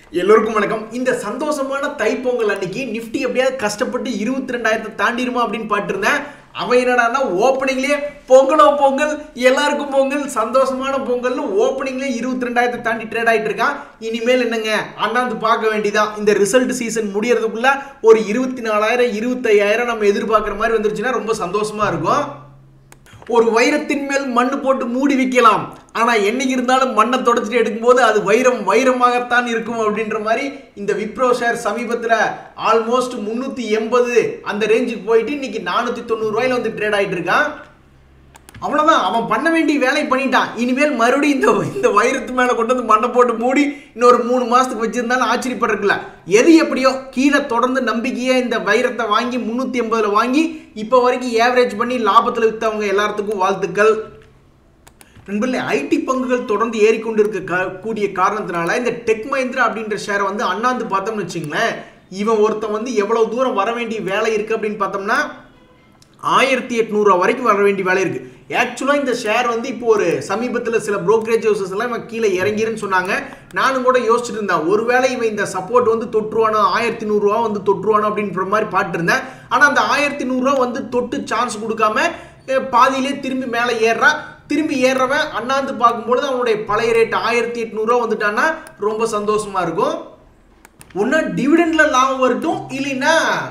எல்லோருக்கும் வணக்கம் இந்த சந்தோஷமான தைப்பொங்கல் அன்னைக்கு நிஃப்டி எப்படியாவது கஷ்டப்பட்டு இருபத்தி ரெண்டாயிரத்தை தாண்டிருமா அப்படின்னு பாட்டிருந்தேன் அவன் என்னடான்னா ஓப்பனிங்லேயே பொங்கலோ பொங்கல் எல்லாருக்கும் பொங்கல் சந்தோஷமான பொங்கல்னு ஓப்பனிங்லேயே இருபத்தி ரெண்டாயிரத்தை தாண்டி ட்ரேட் ஆகிட்டு இருக்கான் இனிமேல் என்னங்க அண்ணாந்து பார்க்க வேண்டியதான் இந்த ரிசல்ட் சீசன் முடியறதுக்குள்ள ஒரு இருபத்தி நாலாயிரம் இருபத்தையாயிரம் நம்ம எதிர்பார்க்குற மாதிரி வந்துருச்சுன்னா ரொம்ப சந்தோஷமா இருக்கும் ஒரு வைரத்தின் மேல் மண் போட்டு மூடி வைக்கலாம் ஆனா என்னைக்கு இருந்தாலும் மண்ணை தொடச்சிட்டு எடுக்கும்போது அது வைரம் வைரமாகத்தான் இருக்கும் அப்படின்ற மாதிரி இந்த விப்ரோ ஷேர் சமீபத்தில் ஆல்மோஸ்ட் முந்நூற்றி எண்பது அந்த ரேஞ்சுக்கு போயிட்டு இன்னைக்கு நானூற்றி தொண்ணூறு ரூபாயில வந்து ட்ரேட் ஆயிட்டு இருக்கான் அவ்வளோதான் அவன் பண்ண வேண்டிய வேலையை பண்ணிட்டான் இனிமேல் மறுபடியும் இந்த இந்த வைரத்து மேலே கொண்டு வந்து மண்ணை போட்டு மூடி இன்னொரு மூணு மாதத்துக்கு வச்சிருந்தாலும் ஆச்சரியப்படுறதுல எது எப்படியோ கீழே தொடர்ந்து நம்பிக்கையே இந்த வைரத்தை வாங்கி முந்நூற்றி எண்பதில் வாங்கி இப்போ வரைக்கும் ஏவரேஜ் பண்ணி லாபத்தில் விற்றவங்க எல்லாத்துக்கும் வாழ்த்துக்கள் நண்பர்களே ஐடி பங்குகள் தொடர்ந்து ஏறிக்கொண்டு இருக்க கா- கூடிய காரணத்தினால இந்த டெக் மஹிந்திரா அப்படின்ற ஷேரை வந்து அண்ணாந்து பார்த்தோம்னு வச்சுங்களேன் இவன் ஒருத்தன் வந்து எவ்வளவு தூரம் வர வேண்டிய வேலை இருக்கு அப்படின்னு பார்த்தோம்னா ஆயிரத்தி எட்நூறுவா வரைக்கும் வர வேண்டிய வேலை இருக்கு ஆக்சுவலாக இந்த ஷேர் வந்து இப்போ ஒரு சமீபத்தில் சில brokerage houses எல்லாம் இவன் கீழே இறங்கிருன்னு சொன்னாங்க நானும் கூட யோசிச்சுட்டு இருந்தேன் ஒருவேளை இவன் இந்த சப்போர்ட் வந்து தொற்றுவானோ ஆயிரத்தி நூறுரூவா வந்து தொற்றுவானோ அப்படின்ற மாதிரி பார்த்துருந்தேன் ஆனால் அந்த ஆயிரத்தி நூறுரூவா வந்து தொட்டு சான்ஸ் கொடுக்காம அஹ், பாதியிலே திரும்பி மேலே ஏறுறான் திரும்பி ஏறுறவன் அண்ணாந்து பார்க்கும்பொழுது அவனுடைய பழைய ரேட் ஆயிரத்தி எட்நூறுரூவா வந்துட்டான்னா ரொம்ப சந்தோஷமா இருக்கும் ஒன்று டிவிடெண்ட்ல லாபம் வரட்டும் இல்லைன்னா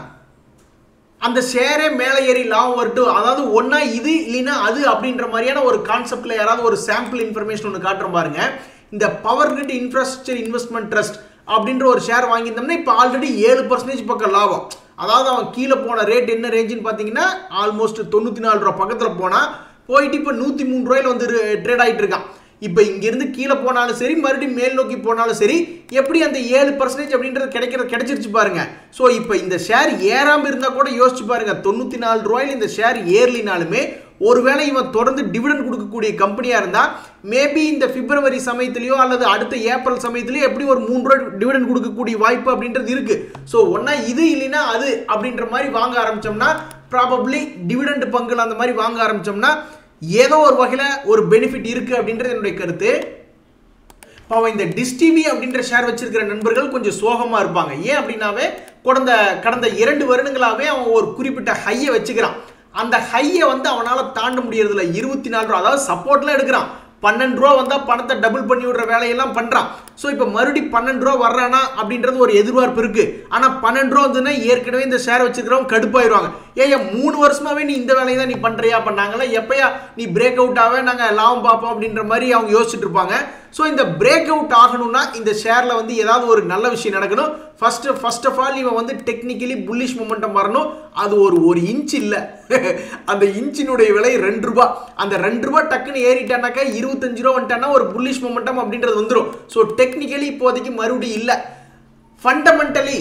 அந்த ஷேரே மேலே ஏறி லாபம் வரட்டும் அதாவது ஒன்றா இது இல்லைன்னா அது அப்படின்ற மாதிரியான ஒரு கான்செப்டில் யாராவது ஒரு சாம்பிள் இன்ஃபர்மேஷன் ஒன்று காட்டுறோம் பாருங்க இந்த power grid infrastructure investment trust அப்படின்ற ஒரு ஷேர் வாங்கியிருந்தோம்னா இப்போ ஆல்ரெடி ஏழு பர்சன்டேஜ் பக்கம் லாபம் அதாவது அவன் கீழே போன ரேட் என்ன ரேஞ்சுன்னு பார்த்தீங்கன்னா ஆல்மோஸ்ட் தொண்ணூற்றி நாலு ரூபா பக்கத்தில் போனால் போயிட்டு இப்போ நூற்றி மூணு ரூபாயில வந்து ட்ரேட் ஆகிட்டு இருக்கான் இப்போ இங்கேருந்து கீழே போனாலும் சரி மறுபடியும் மேல் நோக்கி போனாலும் சரி எப்படி அந்த ஏழு பர்சன்டேஜ் அப்படின்றது கிடைக்கிறது கிடைச்சிருச்சு பாருங்க ஸோ இப்போ இந்த ஷேர் ஏறாமல் இருந்தால் கூட யோசிச்சு பாருங்க தொண்ணூற்றி நாலு ரூபாயில் இந்த ஷேர் ஏறலினாலுமே ஒருவேளை இவன் தொடர்ந்து டிவிடெண்ட் கொடுக்கக்கூடிய கம்பெனியாக இருந்தால் மேபி இந்த பிப்ரவரி சமயத்திலையோ அல்லது அடுத்த ஏப்ரல் சமயத்திலையோ எப்படி ஒரு மூணு ரூபாய் டிவிடெண்ட் கொடுக்கக்கூடிய வாய்ப்பு அப்படின்றது இருக்கு ஸோ ஒன்றா இது இல்லைன்னா அது அப்படின்ற மாதிரி வாங்க ஆரம்பிச்சோம்னா ப்ராபப்ளி டிவிடெண்ட் பங்குகள் அந்த மாதிரி வாங்க ஆரம்பிச்சோம்னா ஏதோ ஒரு வகையில் ஒரு பெனிஃபிட் இருக்கு அப்படின்றது என்னுடைய கருத்து பாவம் இந்த டிஷ் டிவி அப்படின்ற ஷேர் வச்சிருக்கிற நண்பர்கள் கொஞ்சம் சோகமா இருப்பாங்க ஏன் அப்படின்னாவே கடந்த கடந்த இரண்டு வருடங்களாவே அவன் ஒரு குறிப்பிட்ட ஹையை வச்சுக்கிறான் அந்த ஹையை வந்து அவனால தாண்ட முடியறதில்ல இருபத்தி நாலு ரூபா அதாவது சப்போர்ட்லாம் எடுக்கிறான் பன்னெண்டு ரூபா வந்தா பணத்தை டபுள் பண்ணி விடுற வேலையெல்லாம் பண்றான் ஸோ இப்போ மறுபடி பன்னெண்டு ரூபா வர்றானா அப்படின்றது ஒரு எதிர்பார்ப்பு இருக்கு ஆனா பன்னெண்டு ரூபா வந்துன்னா ஏற்கனவே இந்த ஷேர் வச்சிருக்கிறவங்க கடுப்பாயிருவாங்க ஏய்யா மூணு வருஷமாவே நீ இந்த வேலையை தான் நீ பண்றியா பண்ணாங்களா எப்பயா நீ பிரேக் அவுட் ஆக நாங்க லாபம் பார்ப்போம் அப்படின்ற மாதிரி அவங்க யோசிச்சுட்டு இருப்பாங்க ஸோ இந்த பிரேக் அவுட் ஆகணும்னா இந்த ஷேர்ல வந்து ஏதாவது ஒரு நல்ல விஷயம் நடக்கணும் ஃபர்ஸ்ட் ஃபர்ஸ்ட் ஆஃப் ஆல் இவன் வந்து டெக்னிக்கலி புல்லிஷ் மொமெண்டம் வரணும் அது ஒரு ஒரு இன்ச் இல்லை அந்த இன்ச்சினுடைய விலை ரெண்டு ரூபாய் அந்த ரெண்டு ரூபாய் டக்குன்னு ஏறிட்டானாக்கா இருபத்தஞ்சு ரூபா வந்துட்டானா ஒரு புல்லிஷ் மொமெண்டம் அப்படின்றது வந்துடும் ஸோ டெக்னிக்கலி இப்போதைக்கு மறுபடியும் இல்லை ஃபண்டமெண்டலி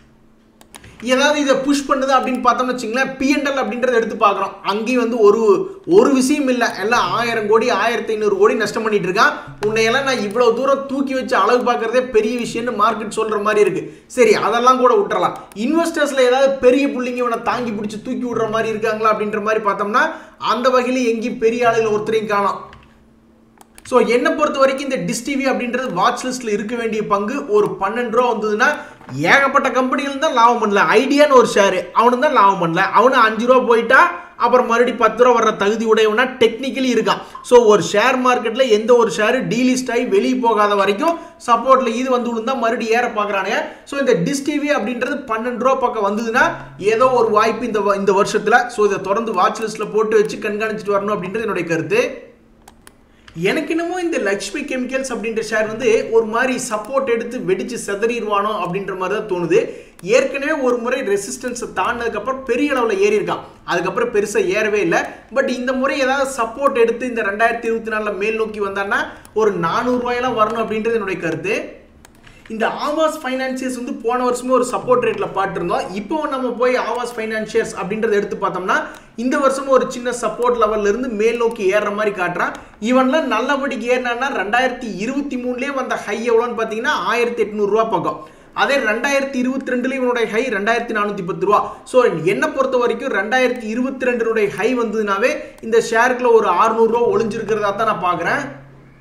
ஏதாவது இதை புஷ் பண்ணுது அப்படின்னு பார்த்தோம்னு வச்சுங்களேன் பிஎன்எல் அப்படின்றத எடுத்து பார்க்குறோம் அங்கேயும் வந்து ஒரு ஒரு விஷயம் இல்லை எல்லாம் ஆயிரம் கோடி ஆயிரத்தி ஐநூறு கோடி நஷ்டம் பண்ணிட்டு இருக்கான் உன்னையெல்லாம் நான் இவ்வளோ தூரம் தூக்கி வச்சு அளவு பார்க்குறதே பெரிய விஷயம்னு மார்க்கெட் சொல்கிற மாதிரி இருக்கு சரி அதெல்லாம் கூட விட்டுறலாம் இன்வெஸ்டர்ஸில் ஏதாவது பெரிய புள்ளிங்க இவனை தாங்கி பிடிச்சி தூக்கி விடுற மாதிரி இருக்காங்களா அப்படின்ற மாதிரி பார்த்தோம்னா அந்த வகையில் எங்கேயும் பெரிய ஆளுகள் ஒருத்தரையும் காணோம் ஸோ என்னை பொறுத்த வரைக்கும் இந்த டிஷ் டிவி அப்படின்றது வாட்ச் லிஸ்ட்டில் இருக்க வேண்டிய பங்கு ஒரு பன்னெண்டு ரூபா வந்ததுன்னா ஏகப்பட்ட கம்பெனிகள் தான் லாபம் பண்ணல ஐடியான்னு ஒரு ஷேரு அவனு தான் லாபம் பண்ணல அவனு அஞ்சு ரூபா போயிட்டா அப்புறம் மறுபடியும் பத்து ரூபா வர்ற தகுதி உடையவனா டெக்னிக்கலி இருக்கான் ஸோ ஒரு ஷேர் மார்க்கெட்டில் எந்த ஒரு ஷேரு டீலிஸ்ட் ஆகி வெளியே போகாத வரைக்கும் சப்போர்ட்டில் இது வந்து விழுந்தா மறுபடியும் ஏற பார்க்குறானுங்க ஸோ இந்த டிஷ் டிவி அப்படின்றது பன்னெண்டு ரூபா பக்கம் வந்ததுன்னா ஏதோ ஒரு வாய்ப்பு இந்த வ- இந்த வருஷத்தில் ஸோ இதை தொடர்ந்து வாட்ச் லிஸ்ட்டில் போட்டு வச்சு கண்காணிச்சிட்டு வரணும் அப்படின்றது என்னுடைய கருத்து எனக்கு என்னமோ இந்த லக்ஷ்மி கெமிக்கல்ஸ் அப்படின்ற ஷேர் வந்து ஒரு மாதிரி சப்போர்ட் எடுத்து வெடிச்சு செதறிடுவானோ அப்படின்ற மாதிரி தான் தோணுது ஏற்கனவே ஒரு முறை ரெசிஸ்டன்ஸை தாண்டினதுக்கப்புறம் பெரிய அளவில் ஏறி இருக்கான் அதுக்கப்புறம் பெருசாக ஏறவே இல்லை பட் இந்த முறை ஏதாவது சப்போர்ட் எடுத்து இந்த ரெண்டாயிரத்தி இருபத்தி நாலில் மேல் நோக்கி வந்தான்னா ஒரு நானூறுரூவாயெல்லாம் வரணும் அப்படின்றது என்னுடைய கருத்து இந்த ஆவாஸ் ஃபைனான்சியர்ஸ் வந்து போன வருஷமே ஒரு சப்போர்ட் ரேட்ல பார்த்துருந்தோம் இப்போ நம்ம போய் ஆவாஸ் ஃபைனான்சியர்ஸ் அப்படின்றத எடுத்து பார்த்தோம்னா இந்த வருஷமும் ஒரு சின்ன சப்போர்ட் லெவல்ல இருந்து மேல் நோக்கி ஏறுற மாதிரி காட்டுறான் இவன்லாம் நல்லபடிக்கு ஏறினான்னா ரெண்டாயிரத்தி இருபத்தி மூணுலேயே வந்த ஹை எவ்வளோன்னு பார்த்தீங்கன்னா ஆயிரத்தி எட்நூறுரூவா பக்கம் அதே ரெண்டாயிரத்தி இருபத்தி ரெண்டுல இவனுடைய ஹை ரெண்டாயிரத்தி நானூற்றி பத்து ரூபா ஸோ என்னை பொறுத்த வரைக்கும் ரெண்டாயிரத்தி இருபத்தி ரெண்டுனுடைய ஹை வந்ததுனாவே இந்த ஷேருக்குள்ள ஒரு 600 ரூபா ஒளிஞ்சிருக்கிறதா தான் நான் பார்க்குறேன்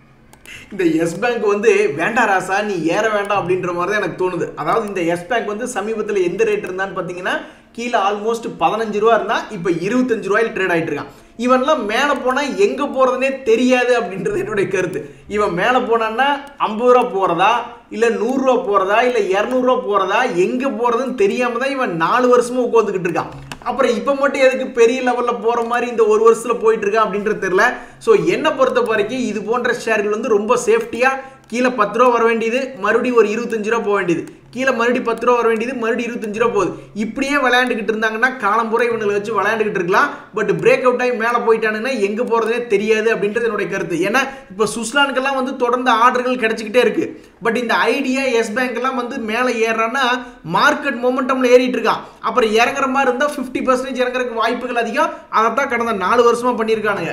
இந்த எஸ் பேங்க் வந்து வேண்டாம் ராசா நீ ஏற வேண்டாம் அப்படின்ற மாதிரி தான் எனக்கு தோணுது அதாவது இந்த எஸ் பேங்க் வந்து சமீபத்தில் எந்த ரேட் இருந்தான்னு பார்த்தீங்கன்னா கீழே ஆல்மோஸ்ட் பதினஞ்சு ரூபா இருந்தா இப்போ இருபத்தஞ்சு ரூபாயில் ட்ரேட் ஆயிட்டு இருக்கான் இவன்லாம் மேலே போனால் எங்கே போகிறதுனே தெரியாது அப்படின்றது என்னுடைய கருத்து இவன் மேலே போனான்னா ஐம்பது ரூபா போகிறதா இல்லை நூறுரூவா போகிறதா இல்லை இரநூறுவா போகிறதா எங்கே போகிறதுன்னு தெரியாம தான் இவன் நாலு வருஷமா உட்காந்துக்கிட்டு இருக்கான் அப்புறம் இப்போ மட்டும் எதுக்கு பெரிய லெவலில் போகிற மாதிரி இந்த ஒரு வருஷத்தில் போயிட்டு இருக்கா அப்படின்றது தெரியல ஸோ என்னை பொறுத்த வரைக்கும் இது போன்ற ஷேர்கள் வந்து ரொம்ப சேஃப்டியாக கீழே பத்து ரூபா வர வேண்டியது மறுபடியும் ஒரு இருபத்தஞ்சு ரூபா போக வேண்டியது கீழே மறுபடியும் பத்து ரூபா வர வேண்டியது மறுபடியும் இருபத்தஞ்சு ரூபா போகுது இப்படியே விளையாண்டுக்கிட்டு இருந்தாங்கன்னா காலம்புரை இவங்களை வச்சு விளையாண்டுக்கிட்டு இருக்கலாம் பட் பிரேக் அவுட் ஆகி மேலே போயிட்டானுங்கன்னா எங்கே போகிறதே தெரியாது அப்படின்றது என்னுடைய கருத்து ஏன்னா இப்போ சுஸ்லானுக்கெல்லாம் வந்து தொடர்ந்து ஆர்டர்கள் கிடைச்சிக்கிட்டே இருக்கு பட் இந்த ஐடியா எஸ் பேங்க் எல்லாம் வந்து மேலே ஏறான்னா மார்க்கெட் மொமெண்டம்ல ஏறிட்டு இருக்கான் அப்புறம் இறங்குற மாதிரி இருந்தால் ஃபிஃப்டி பர்சன்டேஜ் இறங்குறதுக்கு வாய்ப்புகள் அதிகம் அதைத்தான் கடந்த நாலு வருஷமா பண்ணியிருக்கானுங்க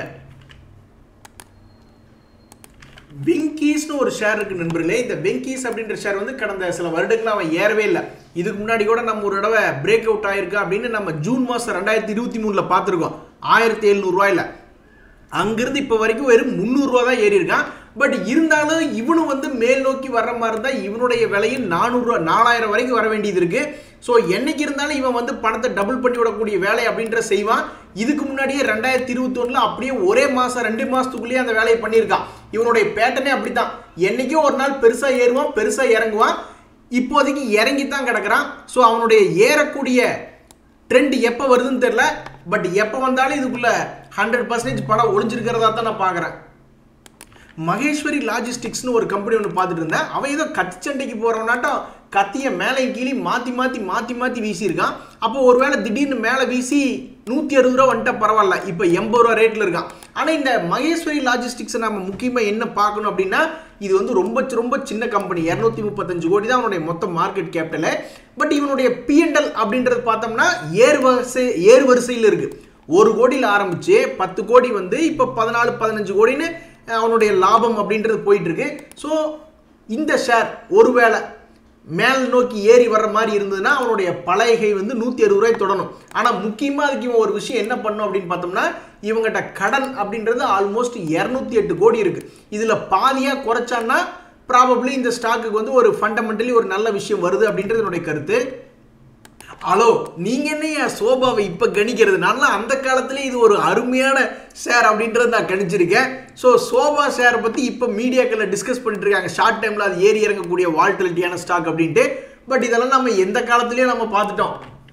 வெங்கீஸ்னு ஒரு ஷேர் இருக்கு நண்பர்களே இந்த வெங்கீஸ் அப்படின்ற ஷேர் வந்து கடந்த சில வருடங்களா அவன் ஏறவே இல்லை இதுக்கு முன்னாடி கூட நம்ம ஒரு தடவை பிரேக் அவுட் ஆயிருக்கா அப்படின்னு நம்ம ஜூன் மாதம் ரெண்டாயிரத்தி இருபத்தி மூணில் பார்த்துருக்கோம் ஆயிரத்தி எழுநூறுவாயில் அங்கிருந்து இப்போ வரைக்கும் வெறும் முந்நூறுரூவா தான் ஏறி இருக்கான் பட் இருந்தாலும் இவனும் வந்து மேல் நோக்கி வர்ற மாதிரி இருந்தால் இவனுடைய விலையும் நானூறுரூவா நாலாயிரம் வரைக்கும் வர வேண்டியது இருக்கு ஸோ என்னைக்கு இருந்தாலும் இவன் வந்து பணத்தை டபுள் பண்ணி விடக்கூடிய வேலை அப்படின்ற செய்வான் இதுக்கு முன்னாடியே ரெண்டாயிரத்தி இருபத்தொன்னுல அப்படியே ஒரே மாதம் ரெண்டு மாதத்துக்குள்ளேயே அந்த வேலையை பண்ணியிருக்கான் இவனுடைய பேட்டர்னே அப்படித்தான் என்னைக்கும் ஒரு நாள் பெருசாக ஏறுவான் பெருசாக இறங்குவான் இப்போதைக்கு இறங்கி தான் கிடக்குறான் ஸோ அவனுடைய ஏறக்கூடிய ட்ரெண்ட் எப்போ வருதுன்னு தெரில பட் எப்போ வந்தாலும் இதுக்குள்ள ஹண்ட்ரட் பர்சன்டேஜ் படம் ஒளிஞ்சிருக்கிறதா தான் நான் பார்க்குறேன் மகேஸ்வரி லாஜிஸ்டிக்ஸ்னு ஒரு கம்பெனி ஒன்று பார்த்துட்டு இருந்தேன் அவன் ஏதோ கத்தி சண்டைக்கு போகிறவனாட்டம் கத்தியை மேலே கீழே மாற்றி மாற்றி மாற்றி மாற்றி வீசியிருக்கான் அப்போ ஒருவேளை திடீர்னு மேலே வீசி நூற்றி அறுபது ரூபா வந்துட்டா பரவாயில்ல இப்போ எண்பது ரூபா ரேட்டில் இருக்கான் ஆனால் இந்த மகேஸ்வரி லாஜிஸ்டிக்ஸை நம்ம முக்கியமாக என்ன பார்க்கணும் அப்படின்னா இது வந்து ரொம்ப ரொம்ப சின்ன கம்பெனி இரநூத்தி முப்பத்தஞ்சு கோடி தான் அவனுடைய மொத்த மார்க்கெட் கேபிட்டலு பட் இவனுடைய பிஎன்எல் அப்படின்றது பார்த்தோம்னா ஏறு வரிசை ஏறு வரிசையில் இருக்குது ஒரு கோடியில் ஆரம்பிச்சு பத்து கோடி வந்து இப்போ பதினாலு பதினஞ்சு கோடின்னு அவனுடைய லாபம் அப்படின்றது போயிட்டு இருக்கு ஸோ இந்த ஷேர் ஒருவேளை மேல் நோக்கி ஏறி வர்ற மாதிரி இருந்ததுன்னா அவனுடைய பழையகை வந்து நூற்றி அறுபது ரூபாய் தொடணும் ஆனால் முக்கியமாக அதுக்கு இவன் ஒரு விஷயம் என்ன பண்ணும் அப்படின்னு பார்த்தோம்னா இவங்ககிட்ட கடன் அப்படின்றது ஆல்மோஸ்ட் இரநூத்தி எட்டு கோடி இருக்குது இதில் பாதியாக குறைச்சான்னா ப்ராபப்ளி இந்த ஸ்டாக்குக்கு வந்து ஒரு ஃபண்டமெண்டலி ஒரு நல்ல விஷயம் வருது அப்படின்றது என்னுடைய கருத்து ஹலோ நீங்க என்ன சோபாவை இப்ப கணிக்கிறது நல்லா அந்த காலத்துல இது ஒரு அருமையான ஷேர் அப்படின்றத நான் கணிச்சிருக்கேன் ஸோ சோபா ஷேர் பத்தி இப்ப மீடியாக்களில் டிஸ்கஸ் பண்ணிட்டு இருக்காங்க ஷார்ட் டைம்ல அது ஏறி இறங்கக்கூடிய வால்டிலிட்டியான ஸ்டாக் அப்படின்ட்டு பட் இதெல்லாம் நம்ம எந்த காலத்திலயும் நம்ம பார்த்துட்டோம்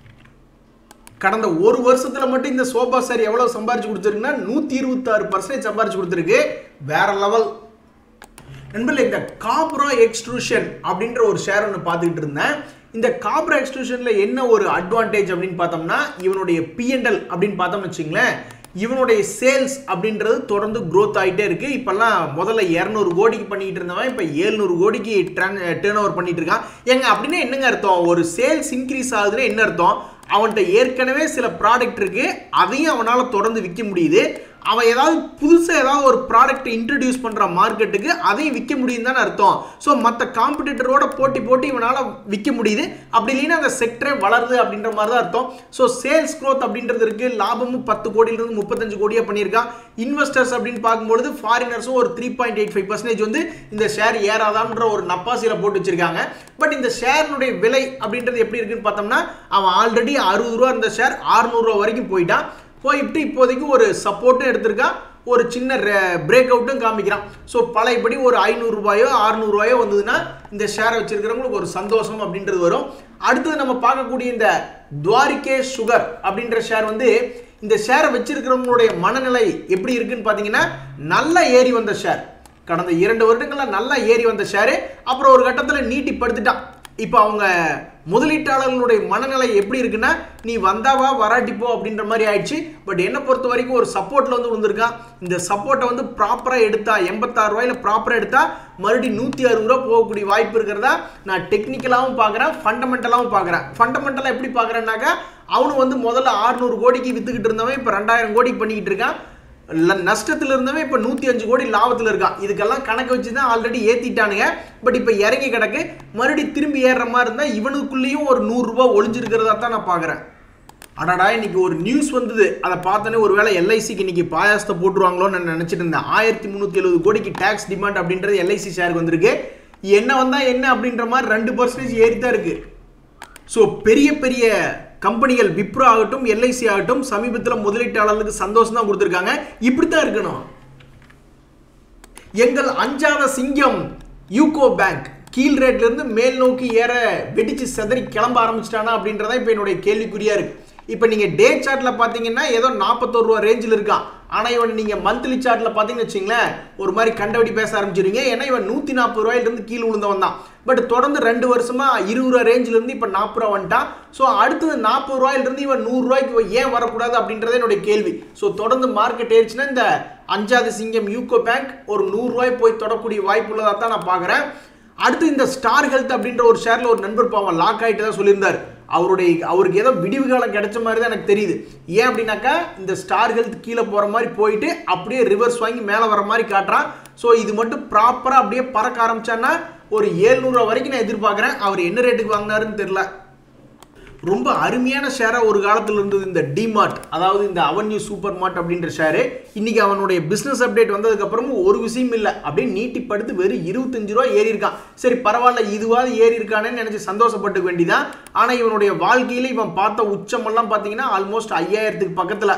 கடந்த ஒரு வருஷத்துல மட்டும் இந்த சோபா ஷேர் எவ்வளவு சம்பாரிச்சு கொடுத்துருக்குன்னா நூத்தி இருபத்தாறு பர்சன்டேஜ் சம்பாரிச்சு கொடுத்துருக்கு வேற லெவல் நண்பர்களே இந்த காப்ரா எக்ஸ்ட்ரூஷன் அப்படின்ற ஒரு ஷேர் ஒன்று பார்த்துக்கிட்டு இருந்தேன் இந்த காப்ரா எக்ஸ்ட்ரூஷனில் என்ன ஒரு அட்வான்டேஜ் அப்படின்னு பார்த்தோம்னா இவனுடைய பிஎன்எல் அப்படின்னு பார்த்தோம்னு வச்சுங்களேன் இவனுடைய சேல்ஸ் அப்படின்றது தொடர்ந்து க்ரோத் ஆகிட்டே இருக்கு இப்போல்லாம் முதல்ல இரநூறு கோடிக்கு பண்ணிட்டு இருந்தவன் இப்போ ஏழ்நூறு கோடிக்கு ட்ரான் டேர்ன் ஓவர் பண்ணிட்டு இருக்கான் ஏங்க அப்படின்னா என்னங்க அர்த்தம் ஒரு சேல்ஸ் இன்க்ரீஸ் ஆகுதுன்னா என்ன அர்த்தம் அவன்கிட்ட ஏற்கனவே சில ப்ராடக்ட் இருக்கு அதையும் அவனால் தொடர்ந்து விற்க முடியுது அவன் ஏதாவது புதுசாக ஏதாவது ஒரு ப்ராடக்ட் இன்ட்ரடியூஸ் பண்ணுற மார்க்கெட்டுக்கு அதையும் விற்க முடியும் தானே அர்த்தம் ஸோ மற்ற காம்படிட்டரோட போட்டி போட்டு இவனால் விற்க முடியுது அப்படி இல்லைன்னா அந்த செக்டரே வளருது அப்படின்ற மாதிரி தான் அர்த்தம் ஸோ சேல்ஸ் க்ரோத் அப்படின்றது இருக்கு லாபமும் பத்து கோடியிலிருந்து முப்பத்தஞ்சு கோடியாக பண்ணியிருக்கான் இன்வெஸ்டர்ஸ் அப்படின்னு பார்க்கும்பொழுது ஃபாரினர்ஸும் ஒரு three point eight five percentage வந்து இந்த ஷேர் ஏறாதான்ற ஒரு நப்பாசியில் போட்டு வச்சிருக்காங்க பட் இந்த ஷேரினுடைய விலை அப்படின்றது எப்படி இருக்குன்னு பார்த்தோம்னா அவன் ஆல்ரெடி அறுபது ரூபா இருந்த ஷேர் அறுநூறுவா வரைக்கும் போயிட்டான் போயிட்டு இப்போதைக்கு ஒரு சப்போர்ட்டும் எடுத்திருக்கான் ஒரு சின்ன பிரேக் அவுட்டும் காமிக்கிறான் ஸோ பழையபடி ஒரு ஐநூறுரூபாயோ அறுநூறுவாயோ வந்ததுன்னா இந்த ஷேரை வச்சிருக்கிறவங்களுக்கு ஒரு சந்தோஷம் அப்படின்றது வரும் அடுத்தது நம்ம பார்க்கக்கூடிய இந்த துவாரிகேஷ் சுகர் அப்படின்ற ஷேர் வந்து இந்த ஷேரை வச்சிருக்கிறவங்களுடைய மனநிலை எப்படி இருக்குன்னு பார்த்தீங்கன்னா நல்லா ஏறி வந்த ஷேர் கடந்த இரண்டு வருடங்களில் நல்லா ஏறி வந்த ஷேரு அப்புறம் ஒரு கட்டத்தில் நீட்டி படுத்துட்டான் இப்போ அவங்க முதலீட்டாளர்களுடைய மனநிலை எப்படி இருக்குன்னா நீ வந்தாவா வராட்டிப்போ அப்படின்ற மாதிரி ஆயிடுச்சு பட் என்னை பொறுத்த வரைக்கும் ஒரு சப்போர்ட்டில் வந்து வந்திருக்கான் இந்த சப்போர்ட்டை வந்து ப்ராப்பராக எடுத்தா எண்பத்தாறு ரூபாயில் ப்ராப்பராக எடுத்தா மறுபடியும் நூற்றி அறுபது ரூபா போகக்கூடிய வாய்ப்பு இருக்கிறதா நான் டெக்னிக்கலாகவும் பார்க்குறேன் ஃபண்டமெண்டலாகவும் பார்க்குறேன் ஃபண்டமெண்டலாக எப்படி பார்க்குறேன்னாக்கா அவனு வந்து முதல்ல ஆறுநூறு கோடிக்கு வித்துக்கிட்டு இருந்தவன் இப்போ ரெண்டாயிரம் கோடிக்கு பண்ணிக்கிட்டு இருக்கான் நஷ்டத்தில் இருந்தவன் இப்போ நூற்றி அஞ்சு கோடி லாபத்தில் இருக்கான் இதுக்கெல்லாம் கணக்கு வச்சு தான் ஆல்ரெடி ஏற்றிட்டானுங்க பட் இப்போ இறங்கி கிடக்கு மறுபடியும் திரும்பி ஏறுற மாதிரி இருந்தால் இவனுக்குள்ளேயும் ஒரு நூறுரூவா ஒளிஞ்சிருக்கிறதா தான் நான் பார்க்குறேன் அடடா இன்னைக்கு ஒரு நியூஸ் வந்தது அதை பார்த்தோன்னே ஒருவேளை எல்ஐசிக்கு இன்னைக்கு பாயாசத்தை போட்டுருவாங்களோன்னு நான் நினச்சிட்டு இருந்தேன் ஆயிரத்தி முந்நூற்றி எழுபது கோடிக்கு டேக்ஸ் டிமாண்ட் அப்படின்றது எல்ஐசி ஷேருக்கு வந்திருக்கு என்ன வந்தால் என்ன அப்படின்ற மாதிரி ரெண்டு பர்சன்டேஜ் ஏறி தான் இருக்குது ஸோ பெரிய பெரிய கம்பெனிகள் விப்ரோ ஆகட்டும் எல்ஐசி ஆகட்டும் சமீபத்தில் முதலீட்டாளர்களுக்கு சந்தோஷம் தான் கொடுத்துருக்காங்க இப்படி தான் இருக்கணும் எங்கள் அஞ்சாத சிங்கம் யூகோ பேங்க் கீழ் ரேட்ல இருந்து மேல் நோக்கி ஏற வெடிச்சு செதறி கிளம்ப ஆரம்பிச்சிட்டானா அப்படின்றதா இப்போ என்னுடைய கேள்விக்குறியா இருக்கு இப்போ நீங்க டே சார்ட்ல பாத்தீங்கன்னா ஏதோ நாற்பத்தோரு ரூபா ரேஞ்சில் இருக்கான் ஆனா இவன் நீங்க மந்த்லி சார்ட்ல பாத்தீங்கன்னு வச்சுங்களேன் ஒரு மாதிரி கண்டபடி பேச ஆரம்பிச்சிருங்க ஏன்னா இவன் நூத்தி நாற்பது ரூபாயில இருந்து கீழே விழுந்தவன் தான் பட் தொடர்ந்து ரெண்டு வருஷமா இருபது ரூபா ரேஞ்சில இருந்து இப்போ நாற்பது ரூபா வந்துட்டான் ஸோ அடுத்தது நாற்பது ரூபாயில இருந்து இவன் நூறு ரூபாய்க்கு ஏன் வரக்கூடாது அப்படின்றத என்னுடைய கேள்வி ஸோ தொடர்ந்து மார்க்கெட் ஏறிச்சுன்னா இந்த அஞ்சாவது சிங்கம் யூகோ பேங்க் ஒரு நூறு ரூபாய் போய் தொடக்கூடிய வாய்ப்பு உள்ளதா தான் நான் பார்க்குறேன் அடுத்து இந்த ஸ்டார் ஹெல்த் அப்படின்ற ஒரு ஷேர்ல ஒரு நண்பர் பாவம் லாக் ஆகிட்டு தான் சொல்லியிருந்தார் அவருடைய அவருக்கு ஏதோ விடிவு காலம் கிடைச்ச மாதிரி தான் எனக்கு தெரியுது ஏன் அப்படின்னாக்கா இந்த ஸ்டார் ஹெல்த் கீழே போகிற மாதிரி போயிட்டு அப்படியே ரிவர்ஸ் வாங்கி மேலே வர மாதிரி காட்டுறான் ஸோ இது மட்டும் ப்ராப்பராக அப்படியே பறக்க ஆரம்பிச்சான்னா ஒரு ஏழ்நூறுவா வரைக்கும் நான் எதிர்பார்க்குறேன் அவர் என்ன ரேட்டுக்கு வாங்கினாருன்னு தெரில ரொம்ப அருமையான ஷேராக ஒரு காலத்தில் இருந்தது இந்த டிமார்ட் அதாவது இந்த அவன்யூ சூப்பர் மார்ட் அப்படின்ற ஷேரு இன்னைக்கு அவனுடைய பிஸ்னஸ் அப்டேட் வந்ததுக்கப்புறமும் ஒரு விஷயம் இல்லை அப்படியே நீட்டி படுத்து வெறும் இருபத்தஞ்சு ரூபா ஏறி இருக்கான் சரி பரவாயில்ல இதுவாது ஏறி இருக்கானேன்னு நினச்சி சந்தோஷப்பட்டுக்க வேண்டிதான் ஆனால் இவனுடைய வாழ்க்கையில் இவன் பார்த்த உச்சமெல்லாம் பார்த்தீங்கன்னா ஆல்மோஸ்ட் ஐயாயிரத்துக்கு பக்கத்தில்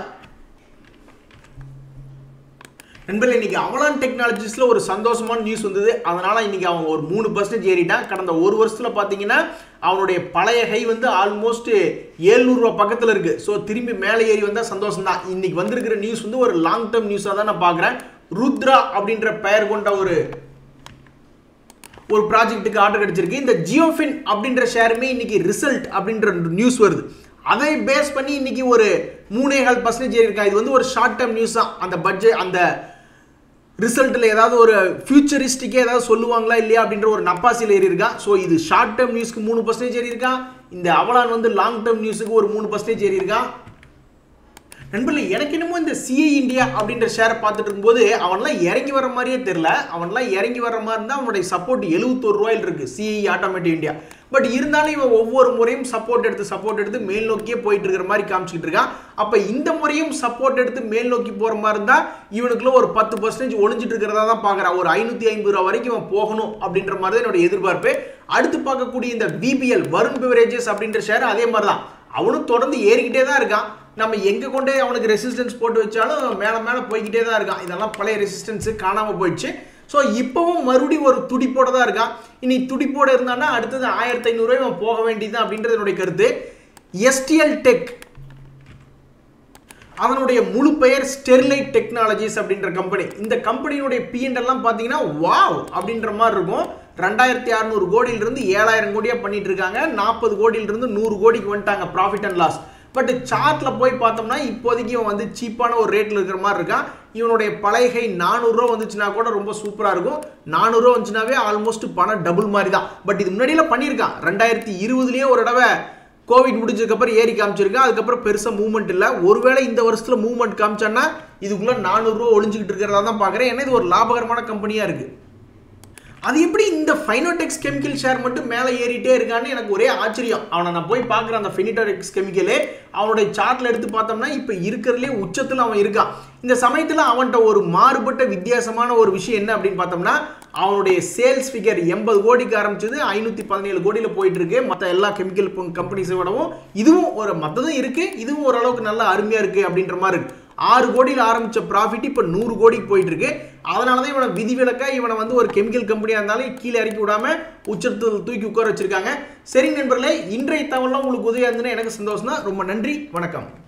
நண்பர்களே இன்னைக்கு அவலான் டெக்னாலஜிஸில் ஒரு சந்தோஷமான நியூஸ் வந்தது அதனால இன்னைக்கு அவன் ஒரு மூணு பர்சன்டேஜ் ஏறிட்டான் கடந்த ஒரு வருஷத்தில் பார்த்தீங்கன்னா அவனுடைய பழைய ஹை வந்து ஆல்மோஸ்ட் ஏழ்நூறுவா பக்கத்தில் இருக்கு ஸோ திரும்பி மேலே ஏறி வந்தால் சந்தோஷம் தான் இன்னைக்கு வந்திருக்கிற நியூஸ் வந்து ஒரு லாங் டேர்ம் நியூஸாக தான் நான் பார்க்குறேன் ருத்ரா அப்படின்ற பெயர் கொண்ட ஒரு ஒரு ப்ராஜெக்ட்டுக்கு ஆர்டர் கிடைச்சிருக்கு இந்த ஜியோஃபின் அப்படின்ற ஷேருமே இன்னைக்கு ரிசல்ட் அப்படின்ற நியூஸ் வருது அதை பேஸ் பண்ணி இன்னைக்கு ஒரு மூணே கால் பர்சன்டேஜ் இருக்கா இது வந்து ஒரு ஷார்ட் டேர்ம் நியூஸ் தான் அந்த பட்ஜெட் அந்த ரிசல்ட்டில் ஏதாவது ஒரு ஃபியூச்சரிஸ்டிக்கே ஏதாவது சொல்லுவாங்களா இல்லையா அப்படின்ற ஒரு நப்பாசியில் ஏறி இருக்கா ஸோ இது ஷார்ட் டேர்ம் நியூஸ்க்கு மூணு பர்சன்டேஜ் ஏறி இருக்கா இந்த அவலான் வந்து லாங் டேர்ம் நியூஸுக்கு ஒரு மூணு பர்சன்டேஜ் ஏறி இருக்கா நண்பர்களே எனக்கு என்னமோ இந்த சிஐ இந்தியா அப்படின்ற ஷேரை பார்த்துட்டு இருக்கும்போது அவன்லாம் இறங்கி வர மாதிரியே தெரில அவன்லாம் இறங்கி வர மாதிரி இருந்தால் அவனுடைய சப்போர்ட் எழுபத்தோரு ரூபாயில் இருக்குது சிஐ ஆட்டோமேட்டிக் இந்தியா பட் இருந்தாலும் இவன் ஒவ்வொரு முறையும் சப்போர்ட் எடுத்து சப்போர்ட் எடுத்து மேல் நோக்கியே போயிட்டு இருக்கிற மாதிரி காமிச்சிட்டு இருக்கான் அப்போ இந்த முறையும் சப்போர்ட் எடுத்து மேல் நோக்கி போகிற மாதிரி இருந்தால் இவனுக்குள்ள ஒரு பத்து பர்சன்டேஜ் ஒளிஞ்சிட்டு இருக்கிறதா தான் பார்க்குறான் ஒரு ஐநூற்றி ஐம்பது ரூபா வரைக்கும் இவன் போகணும் அப்படின்ற மாதிரி தான் என்னோட எதிர்பார்ப்பு அடுத்து பார்க்கக்கூடிய இந்த பிபிஎல் வருண் பிவரேஜஸ் அப்படின்ற ஷேர் அதே மாதிரி தான் அவனும் தொடர்ந்து ஏறிக்கிட்டே தான் இருக்கான் நம்ம எங்கே கொண்டே அவனுக்கு ரெசிஸ்டன்ஸ் போட்டு வச்சாலும் மேலே மேலே போய்கிட்டே தான் இருக்கான் இதெல்லாம் பழைய ரெசிஸ்டன்ஸு காணாமல் போயிடுச்சு ஸோ இப்போவும் மறுபடியும் ஒரு துடிப்போட தான் இருக்கான் இனி துடிப்போட இருந்தான்னா அடுத்தது ஆயிரத்தி ஐநூறுரூவா இவன் போக வேண்டியது அப்படின்றது என்னுடைய கருத்து எஸ்டிஎல் டெக் அதனுடைய முழு பெயர் ஸ்டெர்லைட் டெக்னாலஜிஸ் அப்படின்ற கம்பெனி இந்த கம்பெனியினுடைய பிஎன்ட் எல்லாம் பார்த்தீங்கன்னா வாவ் அப்படின்ற மாதிரி இருக்கும் ரெண்டாயிரத்தி அறநூறு கோடியிலிருந்து ஏழாயிரம் கோடியாக பண்ணிட்டு இருக்காங்க நாற்பது கோடியிலிருந்து நூறு கோடிக்கு வந்துட்டாங்க ப்ராஃபிட் அண்ட் லாஸ் பட் சார்ட்ல போய் பார்த்தோம்னா இப்போதைக்கு இவன் வந்து சீப்பான ஒரு ரேட்ல இருக்கிற மாதிரி இருக்கான் இவனுடைய பழைய நானூறுரூவா வந்துச்சுன்னா கூட ரொம்ப சூப்பராக இருக்கும் நானூறுரூவா வந்துச்சுனாவே ஆல்மோஸ்ட் பணம் டபுள் மாதிரி தான் பட் இது முன்னாடியில் பண்ணியிருக்கான் ரெண்டாயிரத்தி இருபதுலேயே ஒரு தடவை கோவிட் முடிஞ்சதுக்கப்புறம் ஏறி காமிச்சிருக்கான் அதுக்கப்புறம் பெருசாக மூவ்மெண்ட் இல்லை ஒருவேளை இந்த வருஷத்தில் மூவ்மெண்ட் காமிச்சான்னா இதுக்குள்ளே நானூறுரூவா ஒளிஞ்சிக்கிட்டு இருக்கிறதா தான் பார்க்குறேன் ஏன்னா இது ஒரு லாபகரமான கம்பெனியாக இருக்குது அது எப்படி இந்த ஃபைனோடெக்ஸ் கெமிக்கல் ஷேர் மட்டும் மேலே ஏறிட்டே இருக்கான்னு எனக்கு ஒரே ஆச்சரியம் அவனை நான் போய் பார்க்குறேன் அந்த ஃபெனிடோடெக்ஸ் கெமிக்கலு அவனுடைய சார்ட்டில் எடுத்து பார்த்தோம்னா இப்போ இருக்கிறதுலே உச்சத்தில் அவன் இருக்கான் இந்த சமயத்தில் அவன்கிட்ட ஒரு மாறுபட்ட வித்தியாசமான ஒரு விஷயம் என்ன அப்படின்னு பார்த்தோம்னா அவனுடைய சேல்ஸ் ஃபிகர் எண்பது கோடிக்கு ஆரம்பிச்சது ஐநூற்றி பதினேழு கோடியில் போயிட்டு இருக்கு மற்ற எல்லா கெமிக்கல் கம்பெனிஸை விடவும் இதுவும் ஒரு மற்றதும் இருக்கு இதுவும் ஓரளவுக்கு நல்லா அருமையாக இருக்கு அப்படின்ற மாதிரி இருக்கு ஆறு கோடியில் ஆரம்பிச்ச ப்ராஃபிட் இப்போ நூறு கோடிக்கு போயிட்டு இருக்கு அதனால தான் இவனை விதிவிலக்கா இவனை வந்து ஒரு கெமிக்கல் கம்பெனியாக இருந்தாலும் கீழே இறக்கி விடாம உச்சத்தில் தூக்கி உட்கார வச்சிருக்காங்க சரி நண்பர்களே இன்றைய தகவலாம் உங்களுக்கு உதவியாக இருந்ததுன்னா எனக்கு சந்தோஷம் தான் ரொம்ப நன்றி வணக்கம்